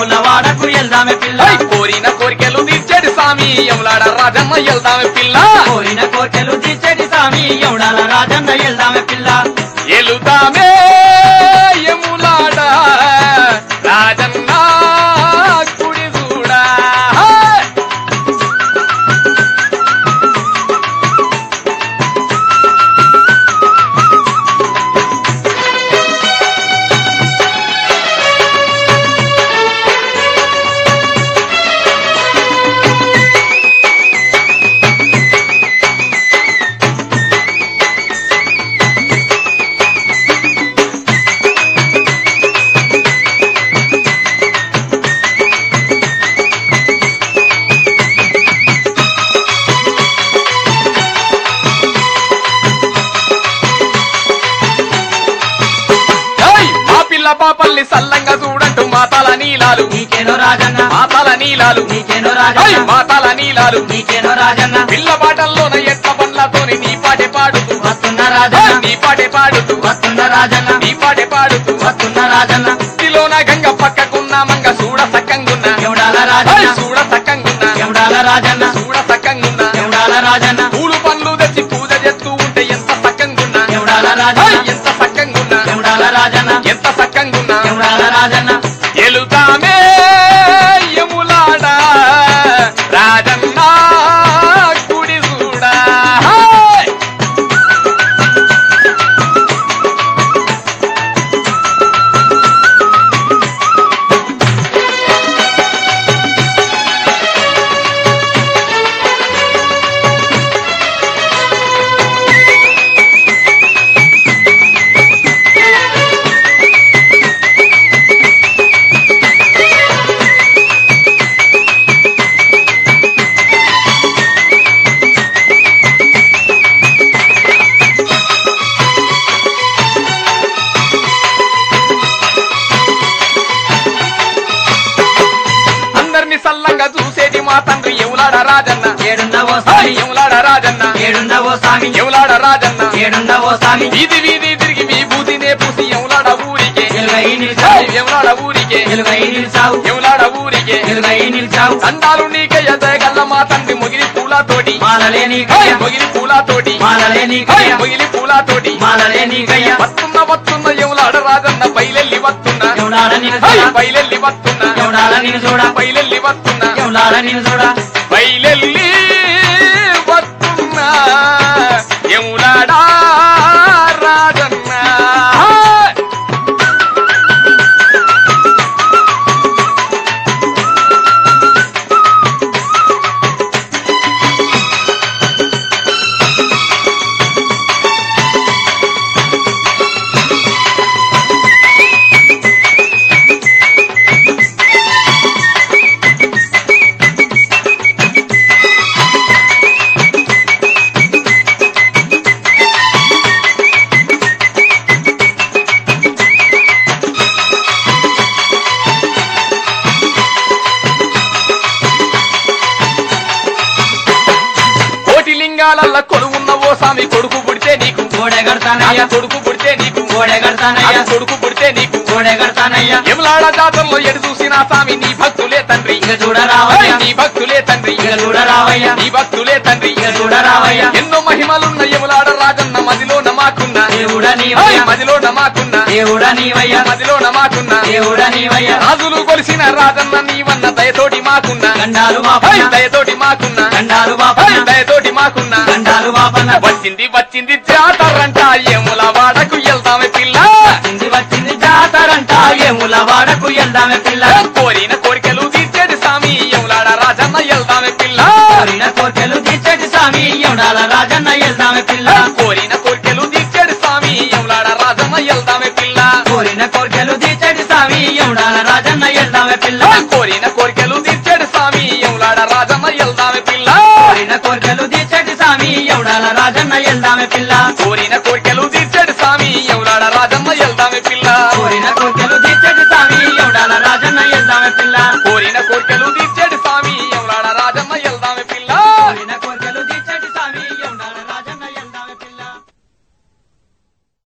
యముల వాడకు వెళ్దామే పిల్ల ఐ కోరిన కోరికలు తీర్చేటి స్వామి యములాడ రాజమ్మ వెళ్దామే పిల్ల కోరిన కోర్కెలు తీర్చేటి స్వామి యముడాల రాజన్న వెళ్దామే పిల్ల ఎలుదామే యములాడ రాజన్న కుడి చూడా ఏయ్! మా పిల్ల పాపల్ని సల్లంగా చూడంటూ మాతాల నీలాలు నీకేనో రాజన్న మాతాల నీలాలు నీకేనో ఏయ్! రాజన్న మాతాల నీలాలు నీకేనో రాజన్న పిల్ల పాటల్లోన ఎట్ల పండ్లతోని నీ పాటే పాడుతూ వస్తున్న ఏయ్! రాజన్న నీ పాటే పాడుతూ వస్తున్న రాజన్న నీ పాటే పాడుతూ వస్తున్న రాజన్న భక్తిలోన గంగ పక్కకున్న మంగ చూడ సక్కంగున్న ఎవడాల ఏయ్! రాజన్న చూడ సక్కంగున్న ఎవడాల రాజన్న చూడ సక్కంగున్న ఎవడాల రాజన్న పూలు పండ్లు తెచ్చి పూజ చేస్తూ ఉంటే ఎంత సక్కంగున్నా ఎవడాల ఏయ్! రాజన్న ఎంత సక్కంగున్నా ఎవడాల రాజన్న ఎంత సక్కంగున్నా ఎవడాల రాజన్న ఎలుతామే యములాడ రాజన్న కుడి చూడా హాయ్! అందరిని సల్లంగా చూసేటి మా తండ్రి ఎవలాడ రాజన్న ఏడున్నవో హాయ్! స్వామి ఎవలాడ రాజన్న ఏడున్నవో స్వామి ఎవలాడ రాజన్న ఏడున్నవో స్వామి వీధి వీధి తిరిగి విభూతినే పూసి ఎవలాడ ఊరికే ఎలుగై హాయ్! నిలిచావు ఎవలాడ ఊరికే ఎలుగై నిలిచావు ఎవలాడ ఊరికే ఎలుగై నిలిచావు దండాలు నీకే ఎదగల్ల మా తండ్రి మొగిలి పూలతోటి మాలలే నీ హాయ్! కయ్య మొగిలి పూలతోటి మాలలే నీ హాయ్! కయ్య మొగిలి పూలతోటి మాలలే నీ కయ్య వస్తున్న వస్తున్న ఎవలాడ రాజన్న బయలెల్లి వస్తున్నా ఎవడాల నిన్ను హాయ్! చూడ బయలెల్లి వస్తున్నా ఎవడాల నిన్ను చూడ బయలెల్లి వస్తున్నా ఎవడాల నిన్ను చూడ బయలెల్లి వస్తున్నా ఎములాడా రాజన్న హాయ్! కోటి లింగాలల్ల కొలువున్న ఓ స్వామి కొడుకు పుడితే నీకు గోడె అయ్య కడతానయ్యా కొడుకు పుడితే నీకు గోడె కడతానయ్యా అయ్య కొడుకు పుడితే నీకు గోడె కడతానయ్యా ఎములాడ జాతరలో ఎడు చూసిన స్వామి నీ భక్తులే తండ్రి ఇక చూడరావయ్యా నీ భక్తులే తండ్రి ఇక చూడరావయ్యా నీ భక్తులే తండ్రి ఇక చూడరావయ్యా ఎన్నో మహిమలున్న యములాడ రాజన్న మదిలో నమాకున్న దేవుడా ఏయ్, నీవయ్యా మదిలో నమాకున్న దేవుడా నీవయ్యా మదిలో నమాకున్న దేవుడా నీవయ్యా రాజులు కొలిసిన రాజన్న నీవన్న దయతోటి మాకున్న గండాలు ఏయ్, వాపన్న దయతోటి మాకున్న గండాలు ఏయ్, వాపన్న దయతోటి మాకున్న గండాలు వాపన్న వచ్చింది వచ్చింది జాతరంట యముల వాడకు వెళ్తామే పిల్ల వచ్చింది వచ్చింది జాతరంట ఏముల వాడకు వెళ్దామే పిల్ల కోరిన కోరికలు తీర్చేది స్వామి యములాడ రాజన్న వెళ్తామే పిల్ల కోరిన కోర్కెలు తీర్చేటి స్వామి ఎవడాల రాజన్న వెళ్దామే పిల్ల కోరిన కోరికలు తీర్చేది స్వామి యములాడ రాజన్న వెళ్తామే పిల్ల కోరిన కోర్కెలు తీర్చేటి స్వామి ఎవడాల రాజన్న వెళ్దామే పిల్ల కోరిన కోరికలు తీర్చేది స్వామి యములాడ రాజన్న వెళ్తామే పిల్ల కోరిన కోర్కెలు తీర్చేటి స్వామి ఎవడాల రాజన్న వెళ్దామే పిల్ల కోరిన